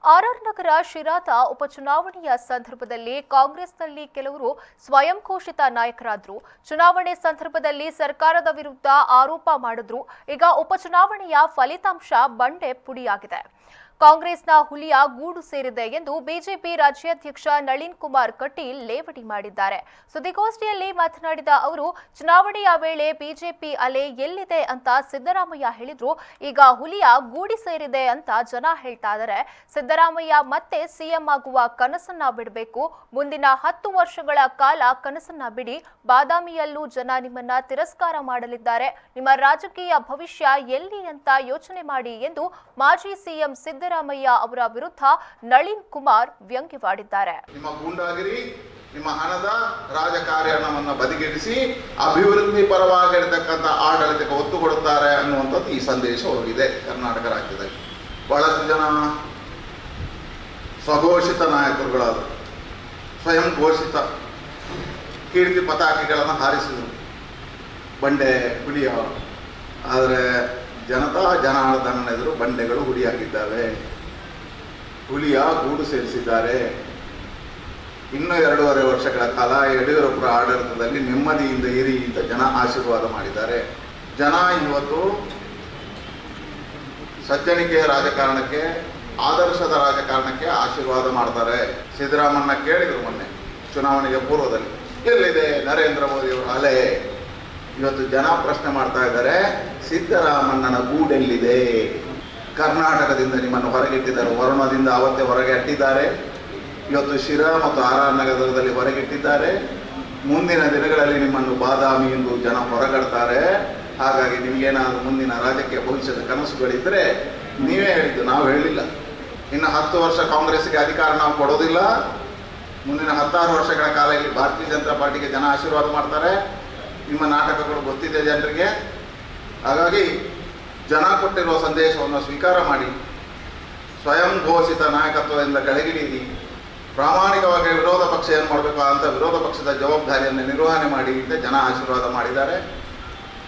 RR ನಗರ ಶಿರಾದ ಉಪಚುನಾವಣೆಯ ಸಂದರ್ಭದಲ್ಲಿ ಕಾಂಗ್ರೆಸ್ನಲ್ಲಿ ಕೆಲವರು ಸ್ವಯಂ ಘೋಷಿತ ನಾಯಕರಾದ್ರು ಚುನಾವಣೆ ಸಂದರ್ಭದಲ್ಲಿ ಸರ್ಕಾರದ ವಿರುದ್ಧ ಆರೋಪ ಮಾಡಿದ್ರು ಈಗ ಉಪಚುನಾವಣೆಯ ಫಲಿತಾಂಶ ಬಂಡೆ ಪುಡಿಯಾಗಿದೆ ಕಾಂಗ್ರೆಸ್ನ ಹುಲಿಯ ಗೂಡು ಸೇರಿದೆ ಎಂದು ಬಿಜೆಪಿ ರಾಜ್ಯಾಧ್ಯಕ್ಷ ನಳಿನ್ ಕುಮಾರ್ ಕಟೀಲ್ ಲೇವಡಿ ಮಾಡಿದ್ದಾರೆ ಸುದ್ದಿಗೋಷ್ಠಿಯಲ್ಲಿ ಮಾತನಾಡಿದ ಅವರು ಚುನಾವಣೆಯ ವೇಳೆ ಬಿಜೆಪಿ ಅಲೆ ಎಲ್ಲಿದೆ ಅಂತ ಸಿದ್ದರಾಮಯ್ಯ ಹೇಳಿದ್ರು ಈಗ ಹುಲಿಯ ಗೂಡಿ ಸೇರಿದೆ ಅಂತ ಜನ ಹೇಳ್ತಾ ಇದ್ದಾರೆ ಸಿದ್ದರಾಮಯ್ಯ ಮತ್ತೆ ಸಿಎಂ ಆಗುವ ಕನಸನ್ನ ಬಿಡಬೇಕು ಮುಂದಿನ ಹತ್ತು ವರ್ಷಗಳ ಕಾಲ ಕನಸನ್ನ ಬಿಡಿ ಬಾದಾಮಿಯಲ್ಲೂ ಜನ ನಿಮ್ಮನ್ನ ತಿರಸ್ಕಾರ ಮಾಡಲಿದ್ದಾರೆ ನಿಮ್ಮ ರಾಜಕೀಯ ಭವಿಷ್ಯ ಎಲ್ಲಿ ಅಂತ ಯೋಚನೆ ಮಾಡಿ ಎಂದು ಮಾಜಿ ಸಿಎಂ ಸಿದ್ದರಾಮಯ್ಯ ಅವರ ವಿರುದ್ಧ ನಳಿನ್ ಕುಮಾರ್ ವ್ಯಂಗ್ಯವಾಡಿದ್ದಾರೆ ನಿಮ್ಮ ಗೂಂಡಾಗಿರಿ ನಿಮ್ಮ ಹಣದ ರಾಜಕಾರಣವನ್ನು ಬದಿಗಿಡಿಸಿ ಅಭಿವೃದ್ಧಿ ಪರವಾಗಿರತಕ್ಕಂಥ ಆಡಳಿತಕ್ಕೆ ಒತ್ತು ಕೊಡುತ್ತಾರೆ ಅನ್ನುವಂಥದ್ದು ಈ ಸಂದೇಶ ಹೋಗಿದೆ ಕರ್ನಾಟಕ ರಾಜ್ಯದಲ್ಲಿ ಬಹಳಷ್ಟು ಜನ ಸ್ವಘೋಷಿತ ನಾಯಕರುಗಳಾದರು ಸ್ವಯಂ ಘೋಷಿತ ಕೀರ್ತಿ ಪತಾಕೆಗಳನ್ನು ಹಾರಿಸಿದರು ಬಂಡೆ ಹುಲಿಯ ಆದರೆ ಜನತಾ ಜನಾರ್ದನ ಎದುರು ಬಂಡೆಗಳು ಹುಲಿಯಾಗಿದ್ದಾವೆ ಹುಲಿಯ ಗೂಡು ಸೇರಿಸಿದ್ದಾರೆ ಇನ್ನು ಎರಡೂವರೆ ವರ್ಷಗಳ ಕಾಲ ಯಡಿಯೂರಪ್ಪರ ಆಡಳಿತದಲ್ಲಿ ನೆಮ್ಮದಿಯಿಂದ ಇರಿ ಅಂತ ಜನ ಆಶೀರ್ವಾದ ಮಾಡಿದ್ದಾರೆ ಜನ ಇವತ್ತು ಸಜ್ಜನಿಕೆಯ ರಾಜಕಾರಣಕ್ಕೆ ಆದರ್ಶದ ರಾಜಕಾರಣಕ್ಕೆ ಆಶೀರ್ವಾದ ಮಾಡ್ತಾರೆ ಸಿದ್ದರಾಮಣ್ಣ ಕೇಳಿದರು ಮೊನ್ನೆ ಚುನಾವಣೆಗೆ ಪೂರ್ವದಲ್ಲಿ ಎಲ್ಲಿದೆ ನರೇಂದ್ರ ಮೋದಿಯವರ ಅಲೆ ಇವತ್ತು ಜನ ಪ್ರಶ್ನೆ ಮಾಡ್ತಾ ಇದ್ದಾರೆ ಸಿದ್ದರಾಮಣ್ಣನ ಗೂಡೆಲ್ಲಿದೆ ಕರ್ನಾಟಕದಿಂದ ನಿಮ್ಮನ್ನು ಹೊರಗಿಟ್ಟಿದ್ದಾರೆ ವರುಣದಿಂದ ಅವತ್ತೇ ಹೊರಗೆ ಅಟ್ಟಿದ್ದಾರೆ ಇವತ್ತು ಶಿರಾ ಮತ್ತು ಆರ್ ಆರ್ ನಗರದಲ್ಲಿ ಹೊರಗಿಟ್ಟಿದ್ದಾರೆ ಮುಂದಿನ ದಿನಗಳಲ್ಲಿ ನಿಮ್ಮನ್ನು ಬಾದಾಮಿ ಎಂದು ಜನ ಹೊರಗಡ್ತಾರೆ ಹಾಗಾಗಿ ನಿಮಗೇನಾದರೂ ಮುಂದಿನ ರಾಜಕೀಯ ಭವಿಷ್ಯದ ಕನಸುಗಳಿದ್ದರೆ ನೀವೇ ಹೇಳಿದ್ದು ನಾವು ಹೇಳಿಲ್ಲ ಇನ್ನು ಹತ್ತು ವರ್ಷ ಕಾಂಗ್ರೆಸ್ಗೆ ಅಧಿಕಾರ ನಾವು ಕೊಡೋದಿಲ್ಲ ಮುಂದಿನ ಹತ್ತಾರು ವರ್ಷಗಳ ಕಾಲ ಇಲ್ಲಿ ಭಾರತೀಯ ಜನತಾ ಪಾರ್ಟಿಗೆ ಜನ ಆಶೀರ್ವಾದ ಮಾಡ್ತಾರೆ ನಿಮ್ಮ ನಾಟಕಗಳು ಗೊತ್ತಿದೆ ಜನರಿಗೆ ಹಾಗಾಗಿ ಜನ ಕೊಟ್ಟಿರುವ ಸಂದೇಶವನ್ನು ಸ್ವೀಕಾರ ಮಾಡಿ ಸ್ವಯಂ ಘೋಷಿತ ನಾಯಕತ್ವದಿಂದ ಕೆಳಗಿಳಿಯಿರಿ ಪ್ರಾಮಾಣಿಕವಾಗಿ ವಿರೋಧ ಪಕ್ಷ ಏನು ಮಾಡಬೇಕು ಅಂತ ವಿರೋಧ ಪಕ್ಷದ ಜವಾಬ್ದಾರಿಯನ್ನು ನಿರ್ವಹಣೆ ಮಾಡಿ ಅಂತ ಜನ ಆಶೀರ್ವಾದ ಮಾಡಿದ್ದಾರೆ